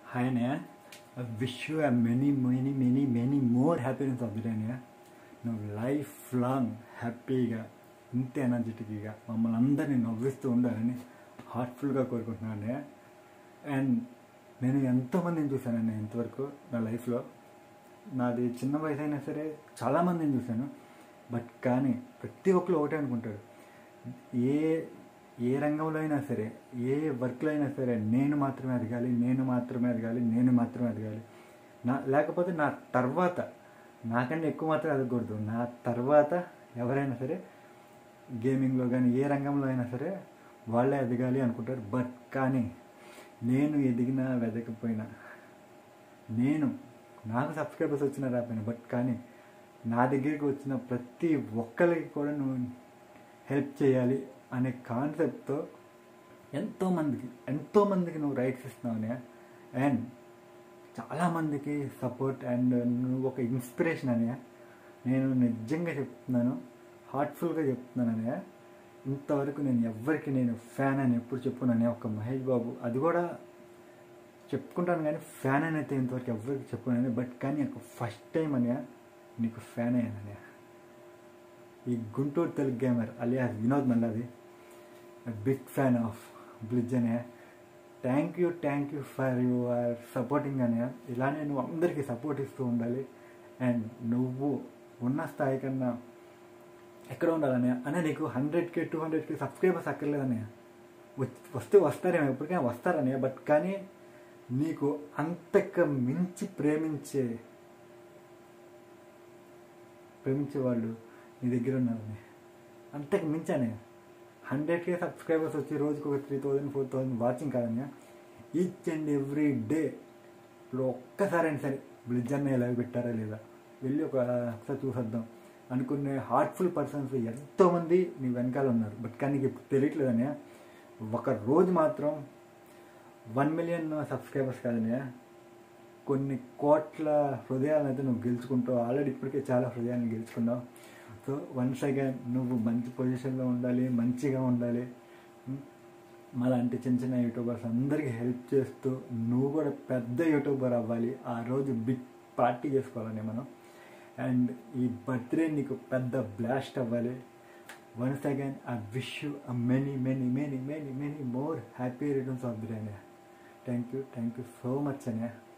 Hi Anaya, I wish you a many, many, many, many more happiness of the day Anaya. నువ్వు life long హ్యాపీగా ఇంత ఎనర్జెటిక్గా మమ్మల్ని అందరినీ నవ్విస్తూ ఉండాలని హార్ట్ఫుల్గా కోరుకుంటున్నాను అన్నయ్య అండ్ నేను ఎంతోమందిని చూశానండి ఇంతవరకు నా లైఫ్లో నాది చిన్న వయసు అయినా సరే చాలామందిని చూశాను బట్ కానీ ప్రతి ఒక్కరు ఒకటే అనుకుంటాడు ఏ ఏ రంగంలో అయినా సరే ఏ వర్క్లో అయినా సరే నేను మాత్రమే ఎదగాలి నేను మాత్రమే ఎదగాలి నేను మాత్రమే ఎదగాలి నా లేకపోతే నా తర్వాత నాకన్నా ఎక్కువ మాత్రం ఎదగకూడదు నా తర్వాత ఎవరైనా సరే గేమింగ్లో కానీ ఏ రంగంలో అయినా సరే వాళ్ళే ఎదగాలి అనుకుంటారు బట్ కానీ నేను ఎదిగినా వెదకపోయినా నేను నాకు సబ్స్క్రైబర్స్ వచ్చిన రాపోయినా బట్ కానీ నా దగ్గరికి వచ్చిన ప్రతి ఒక్కరికి కూడా నువ్వు హెల్ప్ చేయాలి అనే కాన్సెప్ట్తో ఎంతోమందికి ఎంతోమందికి నువ్వు రైట్స్ ఇస్తున్నావు అండ్ చాలామందికి సపోర్ట్ అండ్ నువ్వు ఒక ఇన్స్పిరేషన్ అనే నేను నిజంగా చెప్తున్నాను హార్ట్ఫుల్గా చెప్తున్నాను అనే ఇంతవరకు నేను ఎవ్వరికి నేను ఫ్యాన్ అని ఎప్పుడు చెప్పుకున్నాను ఒక మహేష్ బాబు అది కూడా చెప్పుకుంటాను కానీ ఫ్యాన్ అని అయితే ఇంతవరకు ఎవ్వరికి చెప్పుకున్నాను బట్ కానీ ఒక ఫస్ట్ టైం అనే నీకు ఫ్యాన్ అయ్యాననే ఈ Guntur Telugu gamer alias Vinod Malladi big fan of Blizz అనే thank you thank you for your supporting అనే ఇలానే నువ్వు అందరికీ సపోర్ట్ ఇస్తూ ఉండాలి అండ్ నువ్వు ఉన్న స్థాయి కన్నా ఎక్కడ ఉండాలనే అనే నీకు హండ్రెడ్కి టూ హండ్రెడ్కి సబ్స్క్రైబర్స్ అక్కర్లేదనే వస్తే వస్తారేమో ఎప్పటికైనా వస్తారనే బట్ కానీ నీకు అంతక మించి ప్రేమించే ప్రేమించే వాళ్ళు నీ దగ్గర ఉన్నారని అంతకు మించానే హండ్రెడ్ కే సబ్స్క్రైబర్స్ వచ్చి రోజుకి ఒక three thousand four thousand watching కాదన్నా ఈచ్ అండ్ ఎవ్రీ డే ఇప్పుడు ఒక్కసారైనా సరే బ్రిడ్జ్ అన్న ఎలా పెట్టారా లేదా వెళ్ళి ఒక ఒకసారి చూసేద్దాం అనుకునే హార్ట్ఫుల్ పర్సన్స్ ఎంతోమంది నీ వెనకాల ఉన్నారు బట్ కానీ నీకు ఇప్పుడు తెలియట్లేదనే ఒక రోజు మాత్రం వన్ మిలియన్ సబ్స్క్రైబర్స్ కాదనే కొన్ని కోట్ల హృదయాలను అయితే నువ్వు గెలుచుకుంటావు ఆల్రెడీ ఇప్పటికే చాలా హృదయాన్ని గెలుచుకున్నావు సో వన్స్ అగైన్ నువ్వు మంచి పొజిషన్లో ఉండాలి మంచిగా ఉండాలి మాలాంటి చిన్న చిన్న యూట్యూబర్స్ అందరికీ హెల్ప్ చేస్తూ నువ్వు కూడా పెద్ద యూట్యూబర్ అవ్వాలి ఆ రోజు బిగ్ పార్టీ చేసుకోవాలని మనం అండ్ ఈ బర్త్డే నీకు పెద్ద బ్లాస్ట్ అవ్వాలి once again I wish you many many many many many more happy returns of the day thank you thank you so much అనే